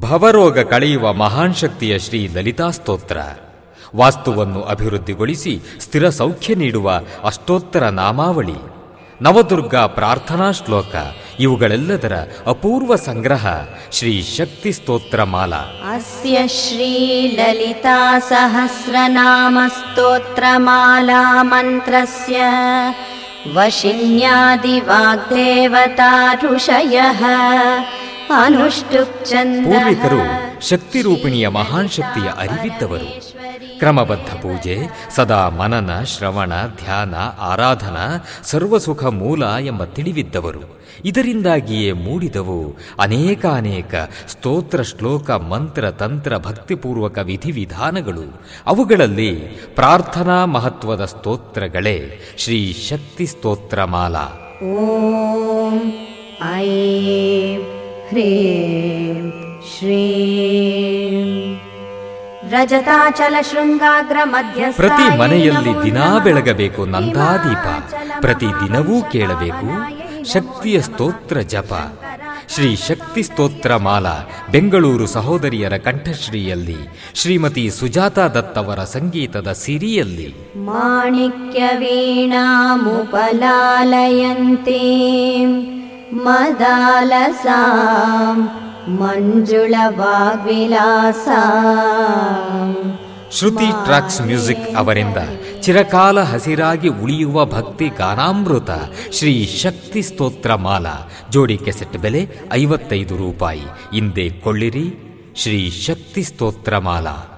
ಭವರೋಗ ಕಳೆಯುವ ಮಹಾನ್ ಶಕ್ತಿಯ ಶ್ರೀ ಲಲಿತಾ ಸ್ತೋತ್ರ ವಾಸ್ತುವನ್ನು ಅಭಿವೃದ್ಧಿಗೊಳಿಸಿ ಸ್ಥಿರ ಸೌಖ್ಯ ನೀಡುವ ಅಷ್ಟೋತ್ತರ ನಾಮಾವಳಿ ನವದುರ್ಗಾ ಪ್ರಾರ್ಥನಾ ಶ್ಲೋಕ ಇವುಗಳೆಲ್ಲದರ ಅಪೂರ್ವ ಸಂಗ್ರಹ ಶ್ರೀ ಶಕ್ತಿ ಸ್ತೋತ್ರ ಮಾಲಾ अस्य श्रीललिता सहस्रनामस्तोत्रमाला मन्त्रस्य वशिन्यादिवाग्देवता ऋषयः ಪೂರ್ವಿಕರು अनुष्टुप् ಶಕ್ತಿ ರೂಪಿಣಿಯ ಮಹಾನ್ ಶಕ್ತಿಯ ಅರಿವಿದ್ದವರು ಕ್ರಮಬದ್ಧ ಪೂಜೆ ಸದಾ ಮನನ ಶ್ರವಣ ಧ್ಯಾನ ಆರಾಧನಾ ಸರ್ವಸುಖ ಮೂಲ ಎಂಬ ತಿಳಿವಿದ್ದವರು ಇದರಿಂದಾಗಿಯೇ ಮೂಡಿದವು ಅನೇಕಾನೇಕ ಸ್ತೋತ್ರ ಶ್ಲೋಕ ಮಂತ್ರ ತಂತ್ರ ಭಕ್ತಿಪೂರ್ವಕ ವಿಧಿವಿಧಾನಗಳು ಅವುಗಳಲ್ಲಿ ಪ್ರಾರ್ಥನಾ ಮಹತ್ವದ ಸ್ತೋತ್ರಗಳೇ ಶ್ರೀ ಶಕ್ತಿ ಸ್ತೋತ್ರ ಮಾಲಾ ॐ ऐं ह्रीं श्रीं रजताचलशृङ्गाग्रमध्यस्थ ಪ್ರತಿ ಮನೆಯಲ್ಲಿ ದಿನಾ ಬೆಳಗಬೇಕು ನಂದಾದೀಪ ಪ್ರತಿ ದಿನವೂ ಕೇಳಬೇಕು ಶಕ್ತಿಯ ಸ್ತೋತ್ರ ಜಪ ಶ್ರೀ ಶಕ್ತಿ ಸ್ತೋತ್ರ ಮಾಲಾ ಬೆಂಗಳೂರು ಸಹೋದರಿಯರ ಕಂಠಶ್ರೀಯಲ್ಲಿ ಶ್ರೀಮತಿ ಸುಜಾತಾ ದತ್ ಅವರ ಸಂಗೀತದ ಸಿರಿಯಲ್ಲಿ माणिक्यवीणामुपलालयन्तीं मदालसां मञ्जुळवाग्विलासाम् ಶ್ರುತಿ ಟ್ರಾಕ್ಸ್ ಮ್ಯೂಸಿಕ್ ಅವರಿಂದ ಚಿರಕಾಲ ಹಸಿರಾಗಿ ಉಳಿಯುವ ಭಕ್ತಿ ಗಾನಾಮೃತ ಶ್ರೀ ಶಕ್ತಿ ಸ್ತೋತ್ರ ಮಾಲಾ ಜೋಡಿ ಕೆಸೆಟ್ ಬೆಲೆ ಐವತ್ತೈದು ರೂಪಾಯಿ ಹಿಂದೆ ಕೊಳ್ಳಿರಿ ಶ್ರೀ ಶಕ್ತಿ ಸ್ತೋತ್ರ ಮಾಲಾ